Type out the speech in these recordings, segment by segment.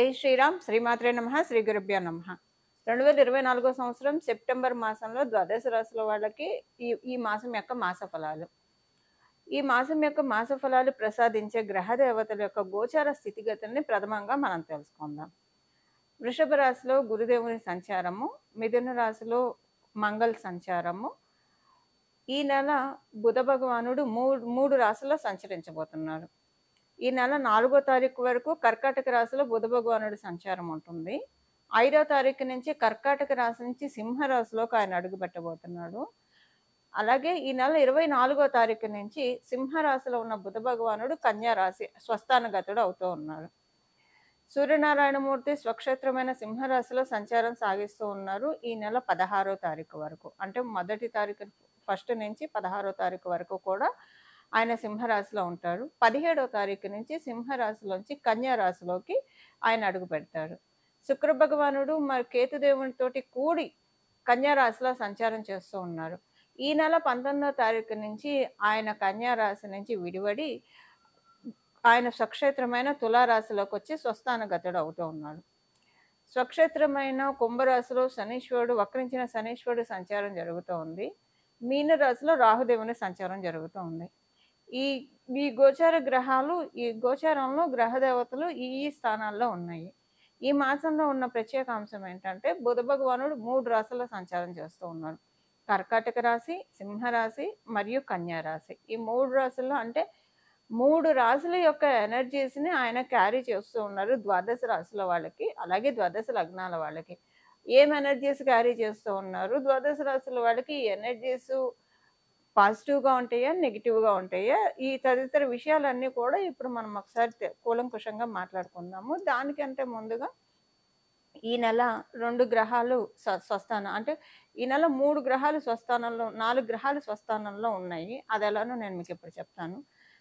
జై శ్రీరామ్ శ్రీమాత్రే నమ శ్రీ గురుభ్యో నమ రెండు వేల ఇరవై నాలుగో సంవత్సరం సెప్టెంబర్ మాసంలో ద్వాదశ రాశుల వాళ్ళకి ఈ ఈ మాసం యొక్క మాస ఫలాలు ఈ మాసం యొక్క మాస ఫలాలు ప్రసాదించే గ్రహ దేవతల యొక్క గోచార స్థితిగతుల్ని ప్రథమంగా మనం తెలుసుకుందాం వృషభ రాశిలో గురుదేవుని సంచారము మిథున రాశిలో మంగళ సంచారము ఈ నెల బుధ భగవానుడు మూడు మూడు రాశుల్లో సంచరించబోతున్నారు ఈ నెల నాలుగో తారీఖు వరకు కర్కాటక రాశిలో బుధ భగవానుడి సంచారం ఉంటుంది ఐదో తారీఖు నుంచి కర్కాటక రాశి నుంచి సింహ రాశిలోకి ఆయన అడుగు పెట్టబోతున్నాడు అలాగే ఈ నెల ఇరవై నాలుగో తారీఖు నుంచి సింహ రాశిలో ఉన్న బుధ భగవానుడు కన్యా రాశి స్వస్థానగతుడు అవుతూ ఉన్నాడు సూర్యనారాయణమూర్తి స్వక్షేత్రమైన సింహరాశిలో సంచారం సాగిస్తూ ఉన్నారు ఈ నెల పదహారో తారీఖు వరకు అంటే మొదటి తారీఖు ఫస్ట్ నుంచి పదహారో తారీఖు వరకు కూడా ఆయన సింహరాశిలో ఉంటారు పదిహేడో తారీఖు నుంచి సింహరాశిలోంచి కన్యా రాశిలోకి ఆయన అడుగు పెడతారు శుక్ర భగవానుడు మరి కేతుదేవునితోటి కూడి కన్యా రాశిలో సంచారం చేస్తూ ఉన్నారు ఈ నెల పంతొమ్మిదో తారీఖు నుంచి ఆయన కన్యా రాశి నుంచి విడివడి ఆయన స్వక్షేత్రమైన తులారాశిలోకి వచ్చి స్వస్థానగతుడు అవుతూ ఉన్నాడు స్వక్షేత్రమైన కుంభరాశిలో శనీశ్వరుడు వక్రించిన శనీశ్వరుడు సంచారం జరుగుతూ ఉంది మీన రాశిలో రాహుదేవుని సంచారం జరుగుతూ ఉంది ఈ ఈ గోచార గ్రహాలు ఈ గోచారంలో గ్రహ దేవతలు ఈ ఈ స్థానాల్లో ఉన్నాయి ఈ మాసంలో ఉన్న ప్రత్యేక అంశం ఏంటంటే బుధ భగవానుడు మూడు రాశుల్లో సంచారం చేస్తూ ఉన్నాడు కర్కాటక రాశి సింహరాశి మరియు కన్యా రాశి ఈ మూడు రాశుల్లో అంటే మూడు రాశుల యొక్క ఎనర్జీస్ని ఆయన క్యారీ చేస్తూ ఉన్నారు ద్వాదశ రాశుల వాళ్ళకి అలాగే ద్వాదశ లగ్నాల వాళ్ళకి ఏం ఎనర్జీస్ క్యారీ చేస్తూ ఉన్నారు ద్వాదశ రాశుల వాళ్ళకి ఈ ఎనర్జీస్ పాజిటివ్గా ఉంటాయా నెగిటివ్గా ఉంటాయా ఈ తదితర విషయాలన్నీ కూడా ఇప్పుడు మనం ఒకసారి తె- కూలంకుషంగా మాట్లాడుకుందాము దానికంటే ముందుగా ఈ నెల రెండు గ్రహాలు స్వ స్వస్థానం అంటే ఈ నెల మూడు గ్రహాలు స్వస్థానంలో నాలుగు గ్రహాలు స్వస్థానంలో ఉన్నాయి అది ఎలానో నేను మీకు ఇప్పుడు చెప్తాను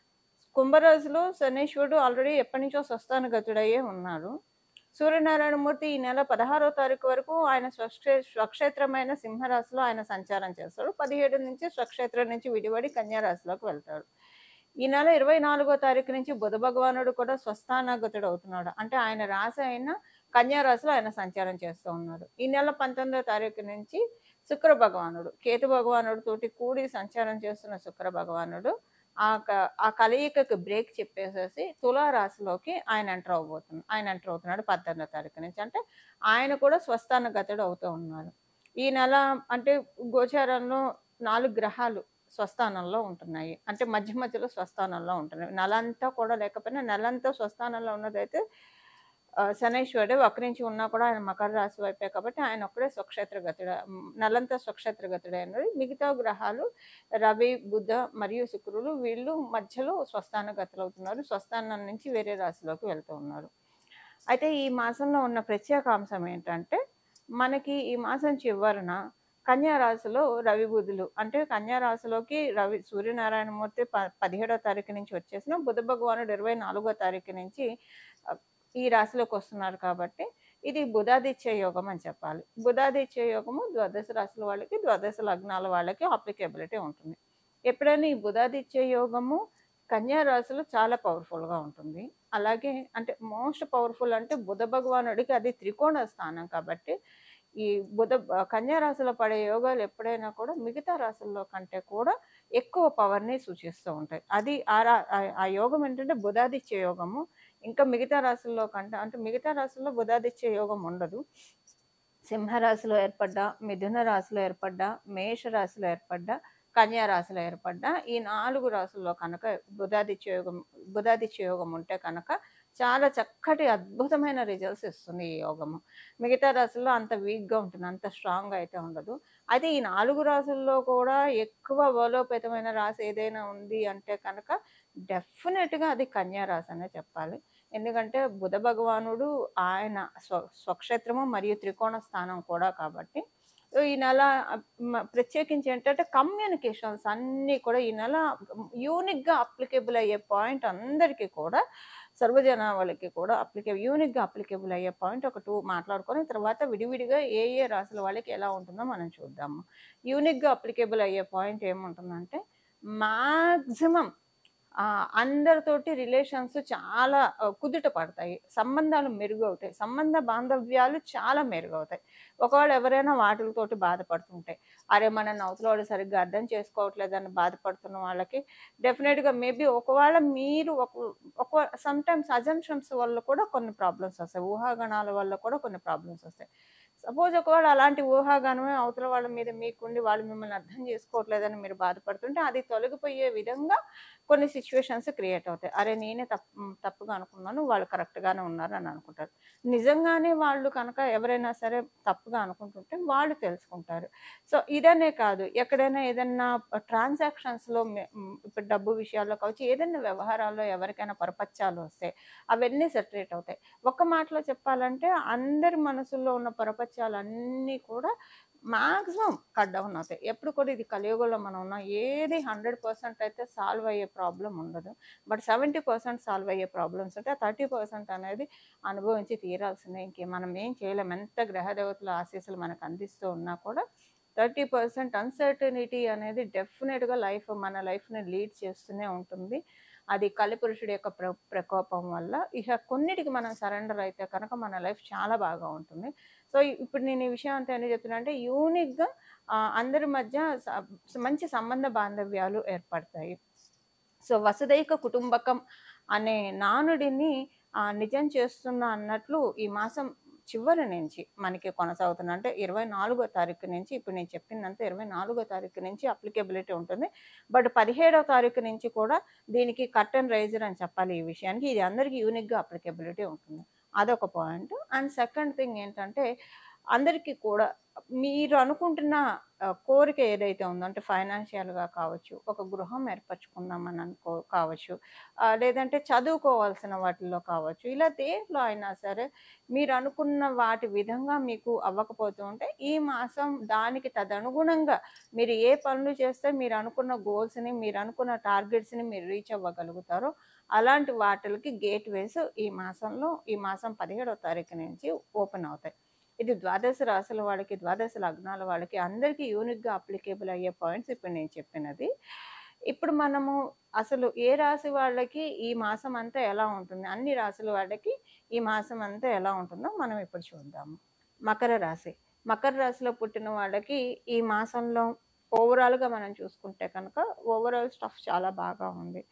కుంభరాశిలో శనీశ్వరుడు ఆల్రెడీ ఎప్పటి నుంచో స్వస్థానగతుడయ్యే ఉన్నాడు సూర్యనారాయణమూర్తి ఈ నెల పదహారో తారీఖు వరకు ఆయన స్వక్షే స్వక్షేత్రమైన సింహరాశిలో ఆయన సంచారం చేస్తాడు పదిహేడు నుంచి స్వక్షేత్రం నుంచి విడివడి కన్యారాశిలోకి వెళ్తాడు ఈ నెల ఇరవై నాలుగో తారీఖు నుంచి బుధ భగవానుడు కూడా స్వస్థానగతుడు అవుతున్నాడు అంటే ఆయన రాశి అయిన కన్యారాశిలో ఆయన సంచారం చేస్తూ ఉన్నాడు ఈ నెల పంతొమ్మిదో తారీఖు నుంచి శుక్ర భగవానుడు కేతు భగవానుడు తోటి కూడి సంచారం చేస్తున్న శుక్ర భగవానుడు ఆ క- ఆ కలయికకు బ్రేక్ చెప్పేసేసి తులా రాశిలోకి ఆయన ఎంటర్ అవబోతున్నాడు ఆయన ఎంటర్ అవుతున్నాడు పద్దెనిమిదో తారీఖు నుంచి అంటే ఆయన కూడా స్వస్థాన గతుడు అవుతూ ఉన్నారు ఈ నెల అంటే గోచారంలో నాలుగు గ్రహాలు స్వస్థానంలో ఉంటున్నాయి అంటే మధ్య మధ్యలో స్వస్థానంలో ఉంటున్నాయి నెలంతా కూడా లేకపోయినా నెలంతా స్వస్థానంలో ఉన్నదైతే ఆ, శనైశ్వరుడు వక్రించి ఉన్నా కూడా ఆయన మకర రాశి వైపే కాబట్టి ఆయన ఒక్కడే స్వక్షేత్ర గతుడు నెలంతా స్వక్షేత్ర గతుడు అయినది మిగతా గ్రహాలు రవి బుధ మరియు శుక్రులు వీళ్ళు మధ్యలో స్వస్థాన గతులు అవుతున్నారు స్వస్థానం నుంచి వేరే రాశిలోకి వెళ్తూ ఉన్నారు అయితే ఈ మాసంలో ఉన్న ప్రత్యేక అంశం ఏంటంటే మనకి ఈ మాసం చివరన కన్యా రాశిలో రవి బుధులు అంటే కన్యా రాశిలోకి రవి సూర్యనారాయణమూర్తి ప పదిహేడో తారీఖు నుంచి వచ్చేసిన బుధ భగవానుడు ఇరవై నాలుగో తారీఖు నుంచి ఆ, ఈ రాశిలోకి వస్తున్నారు కాబట్టి ఇది బుధాదిత్య యోగం అని చెప్పాలి బుధాదిత్య యోగము ద్వాదశ రాశుల వాళ్ళకి ద్వాదశ లగ్నాల వాళ్ళకి అప్లికేబిలిటీ ఉంటుంది ఎప్పుడైనా ఈ బుధాదిత్య యోగము కన్యా రాశిలో చాలా పవర్ఫుల్గా ఉంటుంది అలాగే అంటే మోస్ట్ పవర్ఫుల్ అంటే బుధ భగవానుడికి అది త్రికోణ స్థానం కాబట్టి ఈ బుధ కన్యా రాశిలో పడే యోగాలు ఎప్పుడైనా కూడా మిగతా రాశుల్లో కంటే కూడా ఎక్కువ పవర్ని సూచిస్తూ ఉంటాయి అది ఆ రా- ఆ- ఆ యోగం ఏంటంటే బుధాదిత్య యోగము ఇంకా మిగతా రాశుల్లో కంటే అంటే మిగతా రాశుల్లో బుధాదిత్య యోగం ఉండదు సింహరాశిలో ఏర్పడ్డా మిథున రాశిలో ఏర్పడ్డా మేష రాశిలో ఏర్పడ్డా కన్యా రాశిలో ఏర్పడ్డా ఈ నాలుగు రాశుల్లో కనుక బుధాదిత్య యోగం బుధాదిత్య యోగం ఉంటే కనుక చాలా చక్కటి అద్భుతమైన రిజల్ట్స్ ఇస్తుంది ఈ యోగము మిగతా రాశుల్లో అంత వీక్గా ఉంటుంది అంత స్ట్రాంగ్ అయితే ఉండదు అయితే ఈ నాలుగు రాశుల్లో కూడా ఎక్కువ బలోపేతమైన రాశి ఏదైనా ఉంది అంటే కనుక డెఫినెట్గా అది కన్యా రాశి అనే చెప్పాలి ఎందుకంటే బుధ భగవానుడు ఆయన స్వ స్వక్షేత్రము మరియు త్రికోణ స్థానం కూడా కాబట్టి సో ఈ నెల మ- ప్రత్యేకించి ఏంటంటే కమ్యూనికేషన్స్ అన్నీ కూడా ఈ నెల యూనిక్గా అప్లికేబుల్ అయ్యే పాయింట్ అందరికీ కూడా సర్వజనావళికి కూడా అప్లికే యూనిక్గా అప్లికేబుల్ అయ్యే పాయింట్ ఒక టూ మాట్లాడుకొని తర్వాత విడివిడిగా ఏ ఏ రాసుల వాళ్ళకి ఎలా ఉంటుందో మనం చూద్దాము యూనిక్గా అప్లికేబుల్ అయ్యే పాయింట్ ఏముంటుందంటే మ్యాక్సిమం ఆ, అందరితోటి రిలేషన్స్ చాలా ఆ, కుదుట పడతాయి సంబంధాలు మెరుగవుతాయి సంబంధ బాంధవ్యాలు చాలా మెరుగవుతాయి ఒకవేళ ఎవరైనా వాటితోటి బాధపడుతుంటే అరే మన అవతలవాడు సరిగ్గా అర్థం చేసుకోవట్లేదని బాధపడుతున్న వాళ్ళకి డెఫినెట్గా మేబీ ఒకవేళ మీరు ఒక ఒక సమ్ టైమ్స్ అజంప్షన్స్ వల్ల కూడా కొన్ని ప్రాబ్లమ్స్ వస్తాయి ఊహాగణాల వల్ల కూడా కొన్ని ప్రాబ్లమ్స్ వస్తాయి సపోజ్ ఒకవేళ అలాంటి ఊహాగానమే అవతల వాళ్ళ మీద మీకుండి వాళ్ళు మిమ్మల్ని అర్థం చేసుకోవట్లేదని మీరు బాధపడుతుంటే అది తొలగిపోయే విధంగా కొన్ని సిచ్యువేషన్స్ క్రియేట్ అవుతాయి అరే నేనే తప్పు తప్పుగా అనుకున్నాను వాళ్ళు కరెక్ట్గానే ఉన్నారు అని అనుకుంటారు నిజంగానే వాళ్ళు కనుక ఎవరైనా సరే తప్పుగా అనుకుంటుంటే వాళ్ళు తెలుసుకుంటారు సో ఇదనే కాదు ఎక్కడైనా ఏదైనా ట్రాన్సాక్షన్స్లో ఇప్పుడు డబ్బు విషయాల్లో కావచ్చు ఏదైనా వ్యవహారాల్లో ఎవరికైనా పరపత్యాలు వస్తాయి అవన్నీ సెటరేట్ అవుతాయి ఒక్క మాటలో చెప్పాలంటే అందరి మనసుల్లో ఉన్న పరపత్యాలన్నీ కూడా మాక్సిమం కట్ డౌన్ అవుతాయి ఎప్పుడు కూడా ఇది కలియుగంలో మనం ఉన్నాం ఏది హండ్రెడ్ పర్సెంట్ అయితే సాల్వ్ అయ్యే ప్రాబ్లం ఉండదు బట్ సెవెంటీ పర్సెంట్ సాల్వ్ అయ్యే ప్రాబ్లమ్స్ ఉంటే థర్టీ పర్సెంట్ అనేది అనుభవించి తీరాల్సిందే ఇంకే మనం ఏం చేయలేం ఎంత గ్రహదేవతల ఆశీస్సులు మనకు అందిస్తూ ఉన్నా కూడా థర్టీ పర్సెంట్ అన్సర్టనిటీ అనేది డెఫినెట్గా లైఫ్ మన లైఫ్ని లీడ్ చేస్తూనే ఉంటుంది అది కలిపురుషుడి యొక్క ప్ర ప్రకోపం వల్ల ఇక కొన్నిటికి మనం సరెండర్ అయితే కనుక మన లైఫ్ చాలా బాగా ఉంటుంది సో ఇప్పుడు నేను ఈ విషయం అంతా ఎందుకు చెప్తున్నా అంటే యూనిక్గా అందరి మధ్య స- మంచి సంబంధ బాంధవ్యాలు ఏర్పడతాయి సో వసుదైక కుటుంబకం అనే నానుడిని ఆ, నిజం చేస్తున్నా అన్నట్లు ఈ మాసం చివరి నుంచి మనకి కొనసాగుతుంది అంటే ఇరవై నాలుగో తారీఖు నుంచి ఇప్పుడు నేను చెప్పిందంతా ఇరవై నాలుగో తారీఖు నుంచి అప్లికేబిలిటీ ఉంటుంది బట్ పదిహేడో తారీఖు నుంచి కూడా దీనికి కర్టన్ రైజర్ అని చెప్పాలి ఈ విషయానికి ఇది అందరికీ యూనిక్గా అప్లికేబిలిటీ ఉంటుంది అదొక పాయింట్ అండ్ సెకండ్ థింగ్ ఏంటంటే అందరికీ కూడా మీరు అనుకుంటున్న ఆ, కోరిక ఏదైతే ఉందో అంటే ఫైనాన్షియల్గా కావచ్చు ఒక గృహం ఏర్పరచుకుందామని అనుకో కావచ్చు ఆ, లేదంటే చదువుకోవాల్సిన వాటిల్లో కావచ్చు ఇలా దేంట్లో అయినా సరే మీరు అనుకున్న వాటి విధంగా మీకు అవ్వకపోతూ ఉంటే ఈ మాసం దానికి తదనుగుణంగా మీరు ఏ పనులు చేస్తే మీరు అనుకున్న గోల్స్ని మీరు అనుకున్న టార్గెట్స్ని మీరు రీచ్ అవ్వగలుగుతారో అలాంటి వాటికి గేట్ వేస్ ఈ మాసంలో ఈ మాసం పదిహేడవ తారీఖు నుంచి ఓపెన్ అవుతాయి ఇది ద్వాదశ రాశుల వాళ్ళకి ద్వాదశ లగ్నాల వాళ్ళకి అందరికీ యూనిక్గా అప్లికేబుల్ అయ్యే పాయింట్స్ ఇప్పుడు నేను చెప్పినది ఇప్పుడు మనము అసలు ఏ రాశి వాళ్ళకి ఈ మాసం అంతా ఎలా ఉంటుంది అన్ని రాశుల వాళ్ళకి ఈ మాసం అంతా ఎలా ఉంటుందో మనం ఇప్పుడు చూద్దాము మకర రాశి మకర రాశిలో పుట్టిన వాళ్ళకి ఈ మాసంలో ఓవరాల్గా మనం చూసుకుంటే కనుక ఓవరాల్ స్టఫ్ చాలా బాగా ఉంది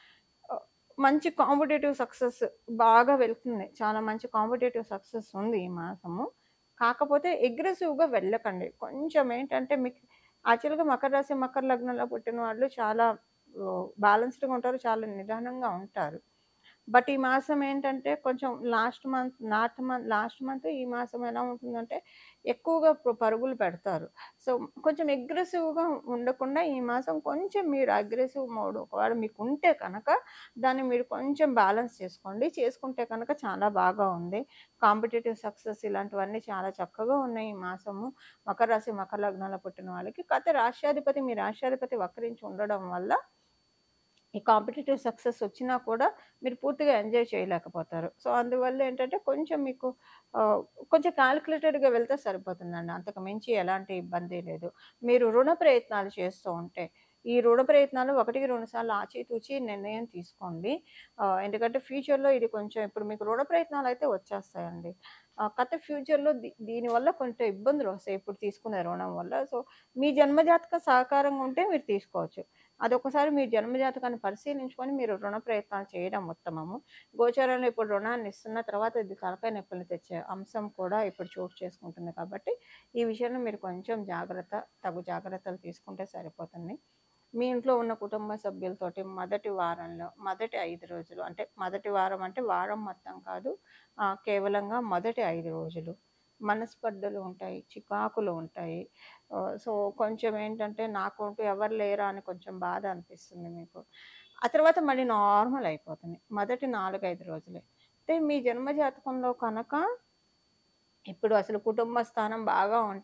ఆ, మంచి కాంపిటేటివ్ సక్సెస్ బాగా వెళ్తుంది చాలా మంచి కాంపిటేటివ్ సక్సెస్ ఉంది ఈ మాసము కాకపోతే అగ్రెసివ్గా వెళ్ళకండి కొంచెం ఏంటంటే మీకు యాక్చువల్గా మకర రాశి మకర లగ్నంలో పుట్టిన వాళ్ళు చాలా బ్యాలెన్స్డ్గా ఉంటారు చాలా నిదానంగా ఉంటారు బట్ ఈ మాసం ఏంటంటే కొంచెం last month not month last month ఈ మాసం ఎలా ఉంటుందంటే ఎక్కువగా ప- పరుగులు పెడతారు సో కొంచెం అగ్రెసివ్గా ఉండకుండా ఈ మాసం కొంచెం మీరు అగ్రెసివ్ మోడ్ ఒకవేళ మీకు ఉంటే కనుక దాన్ని మీరు కొంచెం బ్యాలెన్స్ చేసుకోండి చేసుకుంటే కనుక చాలా బాగా ఉంది కాంపిటేటివ్ సక్సెస్ ఇలాంటివన్నీ చాలా చక్కగా ఉన్నాయి ఈ మాసము మకర రాశి మకర లగ్నాల పుట్టిన వాళ్ళకి కాకపోతే రాష్ట్రాధిపతి మీ రాష్ట్రాధిపతి వక్రించి ఉండడం వల్ల ఈ కాంపిటేటివ్ సక్సెస్ వచ్చినా కూడా మీరు పూర్తిగా ఎంజాయ్ చేయలేకపోతారు సో అందువల్ల ఏంటంటే కొంచెం మీకు ఆ, కొంచెం క్యాలిక్యులేటెడ్గా వెళ్తే సరిపోతుందండి అంతకు మించి ఎలాంటి ఇబ్బంది లేదు మీరు రుణ ప్రయత్నాలు చేస్తూ ఉంటే ఈ రుణ ప్రయత్నాలు ఒకటికి రెండు సార్లు ఆచితూచి నిర్ణయం తీసుకోండి ఆ, ఎందుకంటే ఫ్యూచర్లో ఇది కొంచెం ఇప్పుడు మీకు రుణ ప్రయత్నాలు అయితే వచ్చేస్తాయండి ఆ, కాకపోతే ఫ్యూచర్లో దీ దీనివల్ల కొంచెం ఇబ్బందులు వస్తాయి ఇప్పుడు తీసుకునే రుణం వల్ల సో మీ జన్మజాతక సహకారంగా ఉంటే మీరు తీసుకోవచ్చు అదొకసారి మీ జన్మజాతకాన్ని పరిశీలించుకొని మీరు రుణ ప్రయత్నాలు చేయడం ఉత్తమము గోచారంలో ఇప్పుడు రుణాన్ని ఇస్తున్న తర్వాత ఇది తలకాయ నొప్పులు తెచ్చే అంశం కూడా ఇప్పుడు చోటు చేసుకుంటుంది కాబట్టి ఈ విషయంలో మీరు కొంచెం జాగ్రత్త తగు జాగ్రత్తలు తీసుకుంటే సరిపోతుంది మీ ఇంట్లో ఉన్న కుటుంబ సభ్యులతోటి మొదటి వారంలో మొదటి ఐదు రోజులు అంటే మొదటి వారం అంటే వారం మొత్తం కాదు ఆ, కేవలంగా మొదటి ఐదు రోజులు మనస్పర్ధలు ఉంటాయి చికాకులు ఉంటాయి ఆ, సో కొంచెం ఏంటంటే నాకుంటూ ఎవరు లేరా అని కొంచెం బాధ అనిపిస్తుంది మీకు ఆ తర్వాత మళ్ళీ నార్మల్ అయిపోతుంది మొదటి నాలుగైదు రోజులే అయితే మీ జన్మజాతకంలో కనుక ఇప్పుడు అసలు కుటుంబ స్థానం బాగా ఉంటే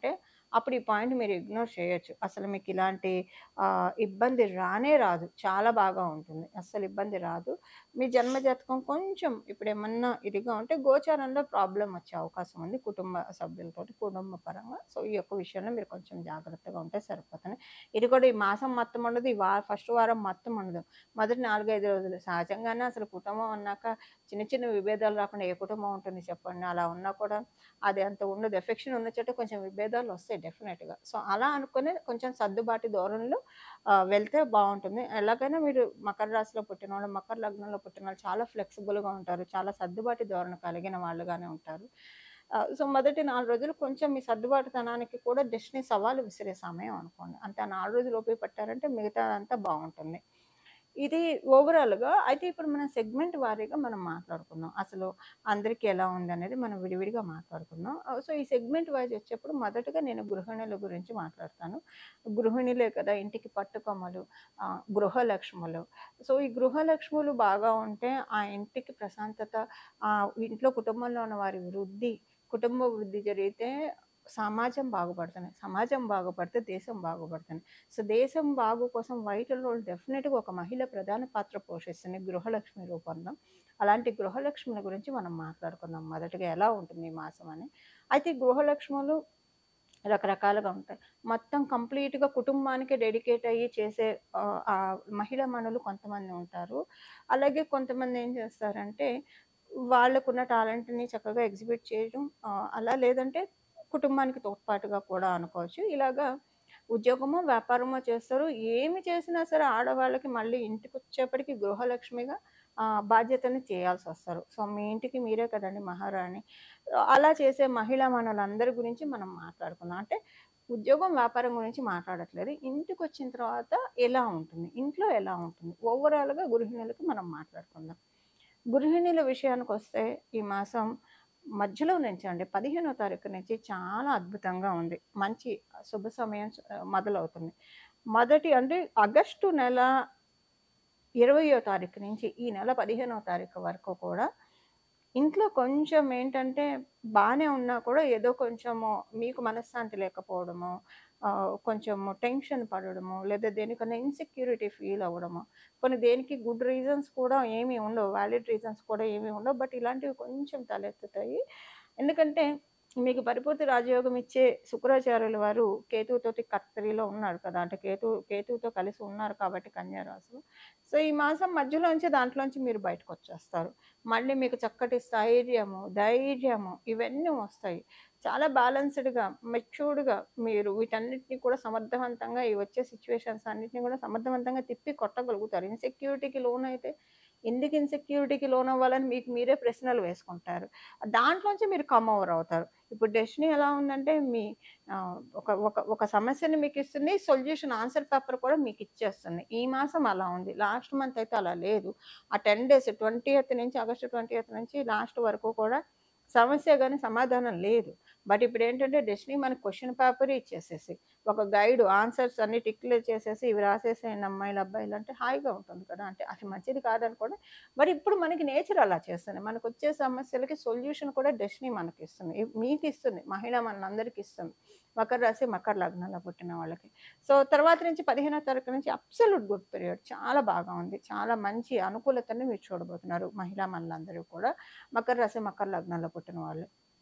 అప్పుడు ఈ పాయింట్ మీరు ఇగ్నోర్ చేయొచ్చు అసలు మీకు ఇలాంటి ఆ, ఇబ్బంది రానే రాదు చాలా బాగా ఉంటుంది అస్సలు ఇబ్బంది రాదు మీ జన్మజాతకం కొంచెం ఇప్పుడు ఏమన్నా ఇదిగా ఉంటే గోచారంలో ప్రాబ్లం వచ్చే అవకాశం ఉంది కుటుంబ సభ్యులతో కుటుంబ పరంగా సో ఈ యొక్క విషయంలో మీరు కొంచెం జాగ్రత్తగా ఉంటే సరిపోతుంది ఇది కూడా ఈ మాసం మొత్తం ఉండదు ఈ వా ఫస్ట్ వారం మొత్తం ఉండదు మొదటి నాలుగైదు రోజులు సహజంగానే అసలు కుటుంబం అన్నాక చిన్న చిన్న విభేదాలు రాకుండా ఏ కుటుంబం ఉంటుంది చెప్పండి అలా ఉన్నా కూడా అది అంత ఉండదు ఎఫెక్షన్ ఉన్న చోట కొంచెం విభేదాలు వస్తాయి డెఫినెట్గా సో అలా అనుకుని కొంచెం సర్దుబాటు ధోరణిలో ఆ, వెళ్తే బాగుంటుంది ఎలాగైనా మీరు మకర రాశిలో పుట్టిన వాళ్ళు మకర లగ్నంలో పుట్టిన వాళ్ళు చాలా ఫ్లెక్సిబుల్గా ఉంటారు చాలా సర్దుబాటు ధోరణి కలిగిన వాళ్ళుగానే ఉంటారు ఆ, సో మొదటి నాలుగు రోజులు కొంచెం మీ సర్దుబాటుతనానికి కూడా డెస్టినీ సవాలు విసిరే సమయం అనుకోండి అంతే ఆ నాలుగు రోజులు ఓపిక పట్టారంటే మిగతా అంతా బాగుంటుంది ఇది ఓవరాల్గా అయితే ఇప్పుడు మనం సెగ్మెంట్ వారీగా మనం మాట్లాడుకుందాం అసలు అందరికీ ఎలా ఉంది అనేది మనం విడివిడిగా మాట్లాడుకుందాం ఆ, సో ఈ సెగ్మెంట్ వైజ్ వచ్చేప్పుడు మొదటగా నేను గృహిణుల గురించి మాట్లాడతాను గృహిణులే కదా ఇంటికి పట్టుకొమ్మలు ఆ, గృహలక్ష్ములు సో ఈ గృహలక్ష్ములు బాగా ఉంటే ఆ ఇంటికి ప్రశాంతత ఆ ఇంట్లో కుటుంబంలో ఉన్న వారి వృద్ధి కుటుంబ వృద్ధి జరిగితే సమాజం బాగుపడుతుంది సమాజం బాగుపడితే దేశం బాగుపడుతుంది సో దేశం బాగు కోసం వైటల్ రోల్ డెఫినెట్గా ఒక మహిళ ప్రధాన పాత్ర పోషిస్తుంది గృహలక్ష్మి రూపంలో అలాంటి గృహలక్ష్ముల గురించి మనం మాట్లాడుకుందాం మొదటగా ఎలా ఉంటుంది ఈ మాసం అని అయితే ఈ గృహలక్ష్ములు రకరకాలుగా ఉంటాయి మొత్తం కంప్లీట్గా కుటుంబానికి డెడికేట్ అయ్యి చేసే ఆ, ఆ మహిళా మనులు కొంతమంది ఉంటారు అలాగే కొంతమంది ఏం చేస్తారంటే వాళ్ళకున్న టాలెంట్ని చక్కగా ఎగ్జిబిట్ చేయడం ఆ, అలా లేదంటే కుటుంబానికి తోడ్పాటుగా కూడా అనుకోవచ్చు ఇలాగా ఉద్యోగమో వ్యాపారమో చేస్తారు ఏమి చేసినా సరే ఆడవాళ్ళకి మళ్ళీ ఇంటికి వచ్చేప్పటికి గృహలక్ష్మిగా ఆ, బాధ్యతని చేయాల్సి వస్తారు సో మీ ఇంటికి మీరే కదండి మహారాణి అలా చేసే మహిళా మనులందరి గురించి మనం మాట్లాడుకుందాం అంటే ఉద్యోగం వ్యాపారం గురించి మాట్లాడట్లేదు ఇంటికి వచ్చిన తర్వాత ఎలా ఉంటుంది ఇంట్లో ఎలా ఉంటుంది ఓవరాల్గా గృహిణులకి మనం మాట్లాడుకుందాం గృహిణుల విషయానికి వస్తే ఈ మాసం మధ్యలో నుంచి అండి పదిహేనో తారీఖు నుంచి చాలా అద్భుతంగా ఉంది మంచి శుభ సమయం ఆ, మొదలవుతుంది మొదటి అంటే ఆగస్టు నెల ఇరవయో తారీఖు నుంచి ఈ నెల పదిహేనో తారీఖు వరకు కూడా ఇంట్లో కొంచెం ఏంటంటే బాగానే ఉన్నా కూడా ఏదో కొంచెము మీకు మనశ్శాంతి లేకపోవడము ఆ, కొంచెము టెన్షన్ పడడము లేదా దేనికన్నా ఇన్సెక్యూరిటీ ఫీల్ అవ్వడము కొన్ని దేనికి గుడ్ రీజన్స్ కూడా ఏమీ ఉండవు వ్యాలిడ్ రీజన్స్ కూడా ఏమీ ఉండవు బట్ ఇలాంటివి కొంచెం తలెత్తుతాయి ఎందుకంటే మీకు పరిపూర్తి రాజయోగం ఇచ్చే శుక్రాచార్యుల వారు కేతువుతోటి కర్తరిలో ఉన్నారు కదా అంటే కేతు కేతువుతో కలిసి ఉన్నారు కాబట్టి కన్యా రాశిలో సో ఈ మాసం మధ్యలోంచి దాంట్లోంచి మీరు బయటకు వచ్చేస్తారు మళ్ళీ మీకు చక్కటి స్థైర్యము ధైర్యము ఇవన్నీ వస్తాయి చాలా బ్యాలెన్స్డ్గా మెచ్యూర్డ్గా మీరు వీటన్నిటిని కూడా సమర్థవంతంగా ఈ వచ్చే సిచ్యువేషన్స్ అన్నిటిని కూడా సమర్థవంతంగా తిప్పి కొట్టగలుగుతారు ఇన్సెక్యూరిటీకి లోన్ అయితే ఎందుకు ఇన్సెక్యూరిటీకి లోన్ అవ్వాలని మీకు మీరే ప్రశ్నలు వేసుకుంటారు దాంట్లోంచి మీరు కమ్ ఓవర్ అవుతారు ఇప్పుడు డెస్టినీ ఎలా ఉందంటే మీ ఆ, ఒక ఒక ఒక సమస్యని మీకు ఇస్తుంది సొల్యూషన్ ఆన్సర్ పేపర్ కూడా మీకు ఇచ్చేస్తుంది ఈ మాసం అలా ఉంది లాస్ట్ మంత్ అయితే అలా లేదు ఆ టెన్ డేస్ ట్వంటీ నుంచి ఆగస్టు ట్వంటీ నుంచి లాస్ట్ వరకు కూడా సమస్య కానీ సమాధానం లేదు బట్ ఇప్పుడు ఏంటంటే డెస్టినీ మనకు క్వశ్చన్ పేపర్ ఇచ్చేసేసి ఒక గైడ్ ఆన్సర్స్ అన్ని టిక్లేర్ చేసేసి ఇవి రాసేసేయండి అమ్మాయిలు అబ్బాయిలు అంటే హాయిగా ఉంటుంది కదా అంటే అది మంచిది కాదనుకోండి బట్ ఇప్పుడు మనకి నేచర్ అలా చేస్తుంది మనకు వచ్చే సమస్యలకి సొల్యూషన్ కూడా డెస్టినీ మనకి ఇస్తుంది ఇ- మీకు ఇస్తుంది మహిళ మనందరికీ ఇస్తుంది మకర రాశి మకర లగ్నంలో పుట్టిన వాళ్ళకి సో తర్వాత నుంచి పదిహేనో తారీఖు నుంచి అబ్సల్యూట్ గుడ్ పీరియడ్ చాలా బాగా ఉంది చాలా మంచి అనుకూలతని మీరు చూడబోతున్నారు మహిళా మనులందరూ కూడా మకర రాశి మకర లగ్నంలో పుట్టిన వాళ్ళు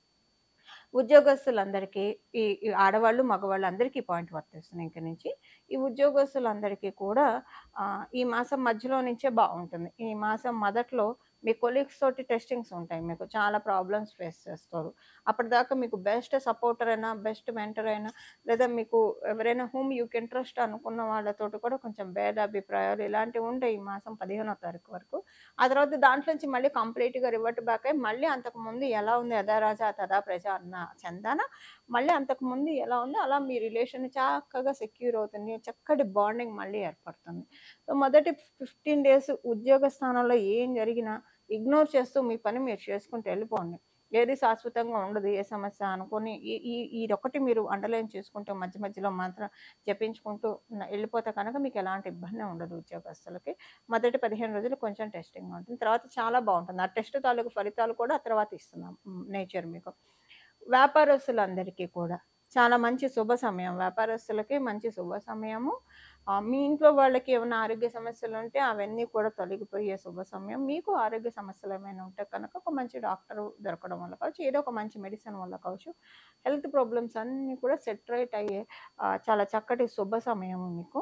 ఉద్యోగస్తులందరికీ ఈ ఈ ఆడవాళ్ళు మగవాళ్ళు అందరికీ పాయింట్ వర్తిస్తుంది ఇంక నుంచి ఈ ఉద్యోగస్తులందరికీ కూడా ఆ, ఈ మాసం మధ్యలో నుంచే బాగుంటుంది ఈ మాసం మొదట్లో మీ కొలీగ్స్ తోటి టెస్టింగ్స్ ఉంటాయి మీకు చాలా ప్రాబ్లమ్స్ ఫేస్ చేస్తారు అప్పటిదాకా మీకు బెస్ట్ సపోర్టర్ అయినా బెస్ట్ మెంటర్ అయినా లేదా మీకు ఎవరైనా హూమ్ యూ కెన్ ట్రస్ట్ అనుకున్న వాళ్ళతోటి కూడా కొంచెం భేద అభిప్రాయాలు ఇలాంటివి ఉంటాయి ఈ మాసం పదిహేనో తారీఖు వరకు ఆ తర్వాత దాంట్లో నుంచి మళ్ళీ కంప్లీట్గా రివర్ట్ బ్యాక్ అయ్యి మళ్ళీ అంతకు ముందు ఎలా ఉంది యథా రాజా తదా ప్రజ అన్న చందాన మళ్ళీ అంతకు ముందు ఎలా ఉందో అలా మీ రిలేషన్ చక్కగా సెక్యూర్ అవుతుంది చక్కటి బాండింగ్ మళ్ళీ ఏర్పడుతుంది సో మొదటి ఫిఫ్టీన్ డేస్ ఉద్యోగ స్థానంలో ఏం జరిగినా ఇగ్నోర్ చేస్తూ మీ పని మీరు చేసుకుంటూ వెళ్ళిపోండి ఏది శాశ్వతంగా ఉండదు ఏ సమస్య అనుకొని ఈ ఈ ఇదొకటి మీరు అండర్లైన్ చేసుకుంటూ మధ్య మధ్యలో మాత్రం జపించుకుంటూ ఉన్న- వెళ్ళిపోతే కనుక మీకు ఎలాంటి ఇబ్బంది ఉండదు ఉద్యోగస్తులకి మొదటి పదిహేను రోజులు కొంచెం టెస్టింగ్ ఉంటుంది తర్వాత చాలా బాగుంటుంది ఆ టెస్ట్ తాలూకు ఫలితాలు కూడా ఆ తర్వాత ఇస్తున్నాం నేచర్ మీకు వ్యాపారస్తులందరికీ కూడా చాలా మంచి శుభ సమయం వ్యాపారస్తులకి మంచి శుభ సమయము ఆ, మీ ఇంట్లో వాళ్ళకి ఏమైనా ఆరోగ్య సమస్యలు ఉంటే అవన్నీ కూడా తొలగిపోయే శుభ సమయం మీకు ఆరోగ్య సమస్యలు ఏమైనా ఉంటే కనుక ఒక మంచి డాక్టర్ దొరకడం వల్ల కావచ్చు ఏదో ఒక మంచి మెడిసిన్ వల్ల కావచ్చు హెల్త్ ప్రాబ్లమ్స్ అన్నీ కూడా సెట్ రైట్ అయ్యే ఆ, చాలా చక్కటి శుభ సమయం మీకు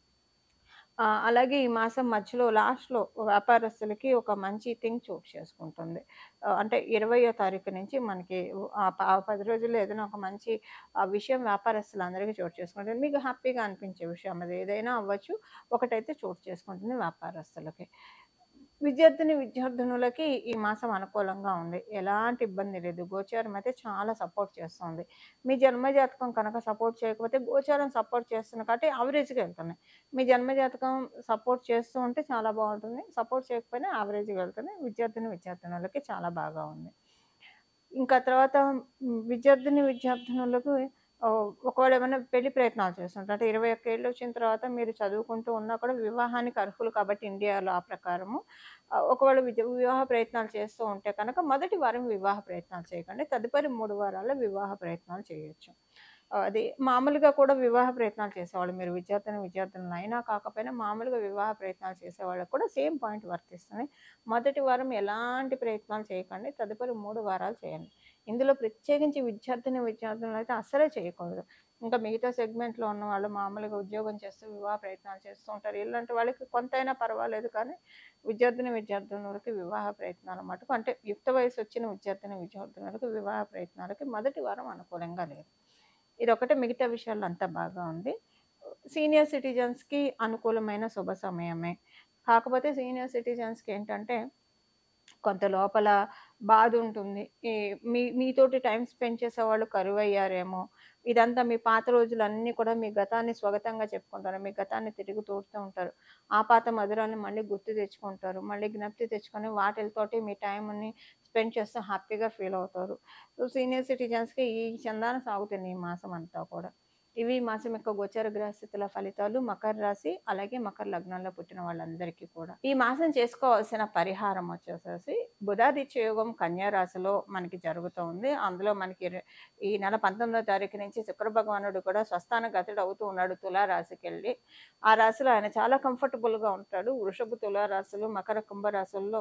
ఆ, అలాగే ఈ మాసం మధ్యలో లాస్ట్లో వ్యాపారస్తులకి ఒక మంచి థింగ్ చోటు చేసుకుంటుంది ఆ, అంటే ఇరవయో తారీఖు నుంచి మనకి ఆ ప- ఆ పది రోజుల్లో ఏదైనా ఒక మంచి ఆ విషయం వ్యాపారస్తులందరికీ చోటు చేసుకుంటుంది మీకు హ్యాపీగా అనిపించే విషయం అది ఏదైనా అవ్వచ్చు ఒకటైతే చోటు చేసుకుంటుంది వ్యాపారస్తులకి విద్యార్థిని విద్యార్థినులకి ఈ మాసం అనుకూలంగా ఉంది ఎలాంటి ఇబ్బంది లేదు గోచారం అయితే చాలా సపోర్ట్ చేస్తుంది మీ జన్మజాతకం కనుక సపోర్ట్ చేయకపోతే గోచారం సపోర్ట్ చేస్తుంది కాబట్టి యావరేజ్గా వెళ్తున్నాయి మీ జన్మజాతకం సపోర్ట్ చేస్తూ ఉంటే చాలా బాగుంటుంది సపోర్ట్ చేయకపోయినా యావరేజ్గా వెళ్తుంది విద్యార్థిని విద్యార్థినులకి చాలా బాగా ఉంది ఇంకా తర్వాత మ్, విద్యార్థిని విద్యార్థినులకు ఆ, ఒకవేళ ఏమైనా పెళ్లి ప్రయత్నాలు చేస్తుంటారు అంటే ఇరవై ఒక్క ఏళ్ళు వచ్చిన తర్వాత మీరు చదువుకుంటూ ఉన్నా కూడా వివాహానికి అర్హులు కాబట్టి ఇండియాలో ఆ ప్రకారము ఆ, ఒకవేళ విద్య వివాహ ప్రయత్నాలు చేస్తూ ఉంటే కనుక మొదటి వారం వివాహ ప్రయత్నాలు చేయకండి తదుపరి మూడు వారాల్లో వివాహ ప్రయత్నాలు చేయొచ్చు ఆ, అది మామూలుగా కూడా వివాహ ప్రయత్నాలు చేసేవాళ్ళు మీరు విద్యార్థిని విద్యార్థులను అయినా కాకపోయినా మామూలుగా వివాహ ప్రయత్నాలు చేసేవాళ్ళకి కూడా సేమ్ పాయింట్ వర్తిస్తుంది మొదటి వారం ఎలాంటి ప్రయత్నాలు చేయకండి తదుపరి మూడు వారాలు చేయండి ఇందులో ప్రత్యేకించి విద్యార్థిని విద్యార్థులను అయితే అస్సలే చేయకూడదు ఇంకా మిగతా సెగ్మెంట్లో ఉన్న వాళ్ళు మామూలుగా ఉద్యోగం చేస్తూ వివాహ ప్రయత్నాలు చేస్తూ ఉంటారు ఇలాంటి వాళ్ళకి కొంతైనా పర్వాలేదు కానీ విద్యార్థిని విద్యార్థినులకి వివాహ ప్రయత్నాలు మటుకు అంటే యుక్త వయసు వచ్చిన విద్యార్థిని విద్యార్థినులకు వివాహ ప్రయత్నాలకి మొదటి వారం అనుకూలంగా లేదు ఇది ఒకటే మిగతా విషయాల్లో అంతా బాగా ఉంది సీనియర్ సిటిజన్స్కి అనుకూలమైన శుభ సమయమే కాకపోతే సీనియర్ సిటిజన్స్కి ఏంటంటే కొంత లోపల బాధ ఉంటుంది ఈ మీ మీతోటి టైం స్పెండ్ చేసేవాళ్ళు కరువు అయ్యారేమో ఇదంతా మీ పాత రోజులన్నీ కూడా మీ గతాన్ని స్వాగతంగా చెప్పుకుంటారు మీ గతాన్ని తిరిగి తోడుతూ ఉంటారు ఆ పాత మధురాన్ని మళ్ళీ గుర్తు తెచ్చుకుంటారు మళ్ళీ జ్ఞప్తి తెచ్చుకొని వాటితోటి మీ టైంని స్పెండ్ చేస్తూ హ్యాపీగా ఫీల్ అవుతారు సో సీనియర్ సిటిజన్స్కి ఈ చందాన సాగుతుంది ఈ మాసం అంతా కూడా ఇవి ఈ మాసం యొక్క గోచర గ్రహస్థితుల ఫలితాలు మకర రాశి అలాగే మకర లగ్నంలో పుట్టిన వాళ్ళందరికీ కూడా ఈ మాసం చేసుకోవాల్సిన పరిహారం వచ్చేసేసి బుధాదిత్య యోగం కన్యా రాశిలో మనకి జరుగుతుంది అందులో మనకి రె- ఈ నెల పంతొమ్మిదో తారీఖు నుంచి శుక్ర భగవానుడు కూడా స్వస్థాన గతుడు అవుతూ ఉన్నాడు తులా రాశికి వెళ్ళి ఆ రాశిలో ఆయన చాలా కంఫర్టబుల్గా ఉంటాడు వృషభ తులా రాశులు మకర కుంభ రాశుల్లో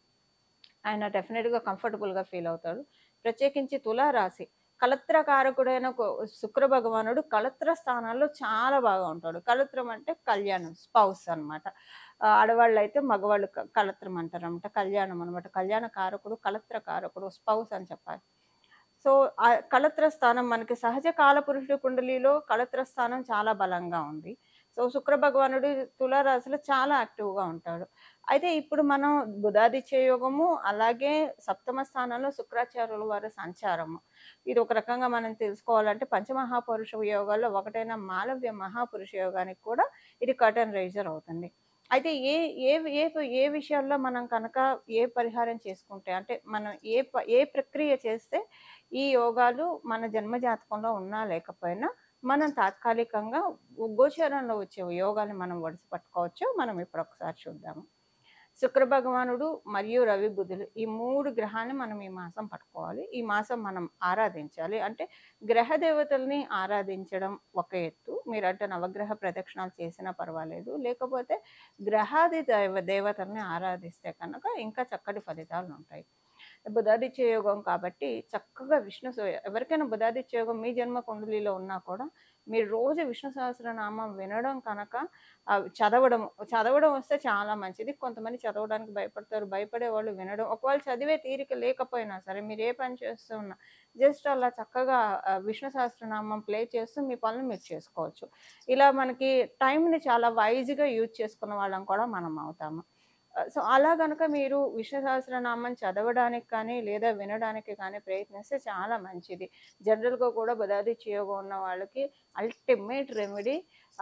ఆయన డెఫినెట్గా కంఫర్టబుల్గా ఫీల్ అవుతాడు ప్రత్యేకించి తులా రాశి కలత్రకారకుడైన ఒక శుక్ర భగవానుడు కలత్ర స్థానాల్లో చాలా బాగా ఉంటాడు కలత్రం అంటే కళ్యాణం స్పౌస్ అనమాట ఆడవాళ్ళు అయితే మగవాళ్ళు క- కలత్రం అంటారు అనమాట కళ్యాణం అనమాట కళ్యాణ కారకుడు కలత్ర కారకుడు స్పౌస్ అని చెప్పాలి సో ఆ కలత్ర స్థానం మనకి సహజ కాల పురుషుడి కుండలిలో కలత్ర స్థానం చాలా బలంగా ఉంది సో శుక్ర భగవానుడు తులారాశిలో చాలా యాక్టివ్గా ఉంటాడు అయితే ఇప్పుడు మనం బుధాదిత్య యోగము అలాగే సప్తమ స్థానంలో శుక్రాచార్యుల వారి సంచారము ఇది ఒక రకంగా మనం తెలుసుకోవాలంటే పంచమహాపురుష యోగాల్లో ఒకటైన మాలవ్య మహాపురుష యోగానికి కూడా ఇది కటన్ రైజర్ అవుతుంది అయితే ఏ ఏ ఏ ఏ విషయాల్లో మనం కనుక ఏ పరిహారం చేసుకుంటే అంటే మనం ఏ ప- ఏ ప్రక్రియ చేస్తే ఈ యోగాలు మన జన్మ జాతకంలో ఉన్నా లేకపోయినా మనం తాత్కాలికంగా గోచరంలో వచ్చే యోగాన్ని మనం ఒడిసి పట్టుకోవచ్చు మనం ఇప్పుడు ఒకసారి చూద్దాము శుక్ర భగవానుడు మరియు రవి బుధులు ఈ మూడు గ్రహాన్ని మనం ఈ మాసం పట్టుకోవాలి ఈ మాసం మనం ఆరాధించాలి అంటే గ్రహ దేవతల్ని ఆరాధించడం ఒక ఎత్తు మీరు అంటే నవగ్రహ ప్రదక్షిణాలు చేసినా పర్వాలేదు లేకపోతే గ్రహాది దైవ దేవతల్ని ఆరాధిస్తే కనుక ఇంకా చక్కటి ఫలితాలు ఉంటాయి బుధాదిత్య యోగం కాబట్టి చక్కగా విష్ణు సహ- ఎవరికైనా బుధాదిత్య యోగం మీ జన్మ కుండలిలో ఉన్నా కూడా మీరు రోజు విష్ణు సహస్రనామం వినడం కనుక ఆ చదవడం చదవడం వస్తే చాలా మంచిది కొంతమంది చదవడానికి భయపడతారు భయపడే వాళ్ళు వినడం ఒకవేళ చదివే తీరిక లేకపోయినా సరే మీరు ఏ పని చేస్తూ ఉన్నా జస్ట్ అలా చక్కగా ఆ, విష్ణు సహస్రనామం ప్లే చేస్తూ మీ పనులు మీరు చేసుకోవచ్చు ఇలా మనకి టైంని చాలా వైజ్గా యూజ్ చేసుకున్న వాళ్ళం కూడా మనం అవుతాము సో అలా కనుక మీరు విష్ణు సహస్రనామం చదవడానికి కానీ లేదా వినడానికి కానీ ప్రయత్నిస్తే చాలా మంచిది జనరల్గా కూడా బుధాదిత్య యోగం ఉన్న వాళ్ళకి అల్టిమేట్ రెమెడీ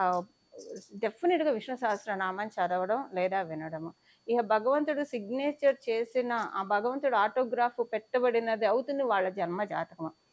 డెఫినెట్గా విష్ణు సహస్రనామం చదవడం లేదా వినడము ఇక భగవంతుడు సిగ్నేచర్ చేసిన ఆ భగవంతుడు ఆటోగ్రాఫ్ పెట్టబడినది అవుతుంది వాళ్ళ జన్మ జాతకం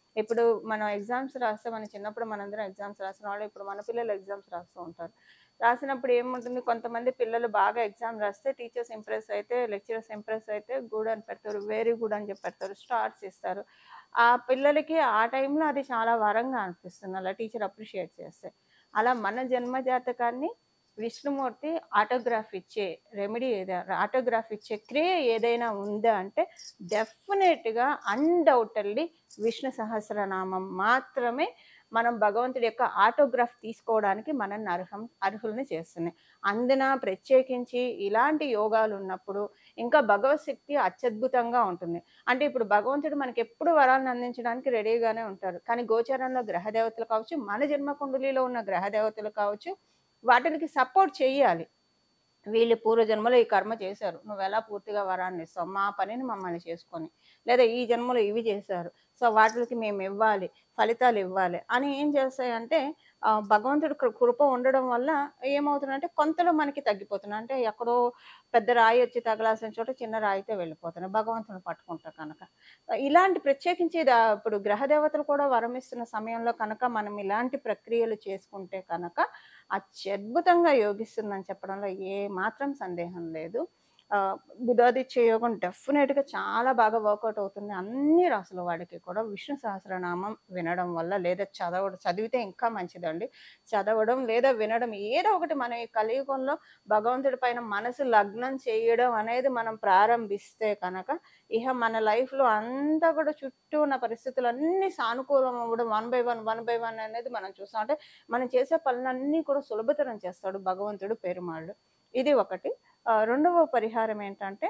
ఇప్పుడు మనం ఎగ్జామ్స్ రాస్తే మన చిన్నప్పుడు మనందరం ఎగ్జామ్స్ రాసిన వాళ్ళు ఇప్పుడు మన పిల్లలు ఎగ్జామ్స్ రాస్తూ ఉంటారు రాసినప్పుడు ఏముంటుంది కొంతమంది పిల్లలు బాగా ఎగ్జామ్ రాస్తే టీచర్స్ ఇంప్రెస్ అయితే లెక్చరర్స్ ఇంప్రెస్ అయితే గుడ్ అని పెడతారు వెరీ గుడ్ అని చెప్పి పెడతారు స్టార్ట్స్ ఇస్తారు ఆ పిల్లలకి ఆ టైంలో అది చాలా వరంగా అనిపిస్తుంది అలా టీచర్ అప్రిషియేట్ చేస్తే అలా మన జన్మ జాతకాన్ని విష్ణుమూర్తి ఆటోగ్రాఫ్ ఇచ్చే రెమెడీ ఏదైనా ఆటోగ్రాఫ్ ఇచ్చే క్రియ ఏదైనా ఉందా అంటే డెఫినెట్గా అన్డౌటెడ్లీ విష్ణు సహస్రనామం మాత్రమే మనం భగవంతుడి యొక్క ఆటోగ్రాఫ్ తీసుకోవడానికి మనల్ని అర్హం అర్హుల్ని చేస్తున్నాయి అందున ప్రత్యేకించి ఇలాంటి యోగాలు ఉన్నప్పుడు ఇంకా భగవత్ శక్తి అత్యద్భుతంగా ఉంటుంది అంటే ఇప్పుడు భగవంతుడు మనకి ఎప్పుడు వరాలను అందించడానికి రెడీగానే ఉంటారు కానీ గోచారంలో గ్రహ దేవతలు కావచ్చు మన జన్మ కుండలిలో ఉన్న గ్రహ దేవతలు కావచ్చు వాటికి సపోర్ట్ చేయాలి వీళ్ళు పూర్వజన్మలో ఈ కర్మ చేశారు నువ్వు ఎలా పూర్తిగా వరాన్ని ఇస్తావు మా పనిని మమ్మల్ని చేసుకొని లేదా ఈ జన్మలో ఇవి చేశారు సో వాటికి మేము ఇవ్వాలి ఫలితాలు ఇవ్వాలి అని ఏం చేస్తాయంటే ఆ, భగవంతుడి కృ- కృప ఉండడం వల్ల ఏమవుతుందంటే కొంతలో మనకి తగ్గిపోతుంది అంటే ఎక్కడో పెద్ద రాయి వచ్చి తగలాల్సిన చోట చిన్న రాయితో వెళ్ళిపోతున్నాయి భగవంతుని పట్టుకుంటా కనుక ఇలాంటి ప్రత్యేకించి దా- ఇప్పుడు గ్రహ దేవతలు కూడా వరమిస్తున్న సమయంలో కనుక మనం ఇలాంటి ప్రక్రియలు చేసుకుంటే కనుక అత్యద్భుతంగా యోగిస్తుందని చెప్పడంలో ఏ మాత్రం సందేహం లేదు ఆ, బుధాదిత్య యోగం డెఫినెట్గా చాలా బాగా వర్కౌట్ అవుతుంది అన్ని రాసుల వాడికి కూడా విష్ణు సహస్రనామం వినడం వల్ల లేదా చదవడం చదివితే ఇంకా మంచిదండి చదవడం లేదా వినడం ఏదో ఒకటి మన ఈ కలియుగంలో భగవంతుడి పైన మనసు లగ్నం చేయడం అనేది మనం ప్రారంభిస్తే కనుక ఇహ మన లైఫ్లో అంతా కూడా చుట్టూ ఉన్న పరిస్థితులు అన్ని సానుకూలం అవ్వడం one by one one by one అనేది మనం చూస్తాం అంటే మనం చేసే పనులన్నీ కూడా సులభతరం చేస్తాడు భగవంతుడు పెరుమాళ్ళు ఇది ఒకటి ఆ, రెండవ పరిహారం ఏంటంటే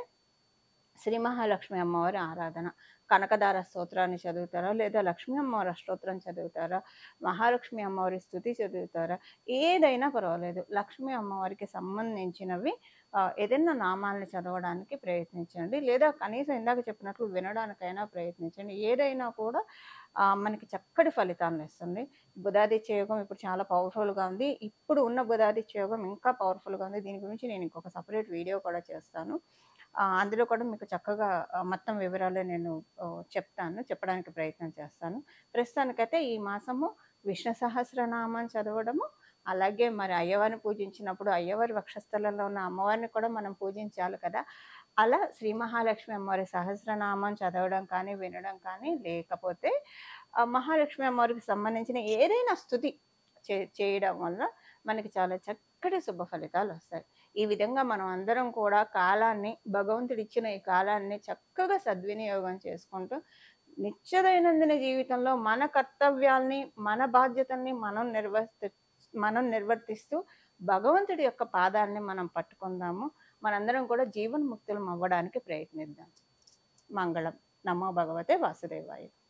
శ్రీ మహాలక్ష్మి అమ్మవారి ఆరాధన కనకదార స్తోత్రాన్ని చదువుతారా లేదా లక్ష్మీ అమ్మవారి అష్టోత్తరం చదువుతారా మహాలక్ష్మి అమ్మవారి స్థుతి చదువుతారా ఏదైనా పర్వాలేదు లక్ష్మీ అమ్మవారికి సంబంధించినవి ఆ, ఏదైనా నామాలని చదవడానికి ప్రయత్నించండి లేదా కనీసం ఇందాక చెప్పినట్లు వినడానికైనా ప్రయత్నించండి ఏదైనా కూడా ఆ, మనకి చక్కటి ఫలితాలను ఇస్తుంది బుధాదిత్య యోగం ఇప్పుడు చాలా పవర్ఫుల్గా ఉంది ఇప్పుడు ఉన్న బుధాదిత్య యోగం ఇంకా పవర్ఫుల్గా ఉంది దీని గురించి నేను ఇంకొక సపరేట్ వీడియో కూడా చేస్తాను ఆ, అందులో కూడా మీకు చక్కగా ఆ, మొత్తం వివరాలు నేను ఆ, చెప్తాను చెప్పడానికి ప్రయత్నం చేస్తాను ప్రస్తుతానికైతే ఈ మాసము విష్ణు సహస్రనామం చదవడము అలాగే మరి అయ్యవారిని పూజించినప్పుడు అయ్యవారి వక్షస్థలంలో ఉన్న అమ్మవారిని కూడా మనం పూజించాలి కదా అలా శ్రీ మహాలక్ష్మి అమ్మవారి సహస్రనామం చదవడం కానీ వినడం కానీ లేకపోతే ఆ మహాలక్ష్మి అమ్మవారికి సంబంధించిన ఏదైనా స్థుతి చే చేయడం వల్ల మనకి చాలా చక్కటి శుభ ఫలితాలు వస్తాయి ఈ విధంగా మనం అందరం కూడా కాలాన్ని భగవంతుడు ఇచ్చిన ఈ కాలాన్ని చక్కగా సద్వినియోగం చేసుకుంటూ నిత్యదైనందిన జీవితంలో మన కర్తవ్యాల్ని మన బాధ్యతల్ని మనం నిర్వర్తి మనం నిర్వర్తిస్తూ భగవంతుడి యొక్క పాదాన్ని మనం పట్టుకుందాము మనందరం కూడా జీవన్ముక్తులం అవ్వడానికి ప్రయత్నిద్దాం మంగళం నమో భగవతే వాసుదేవాయ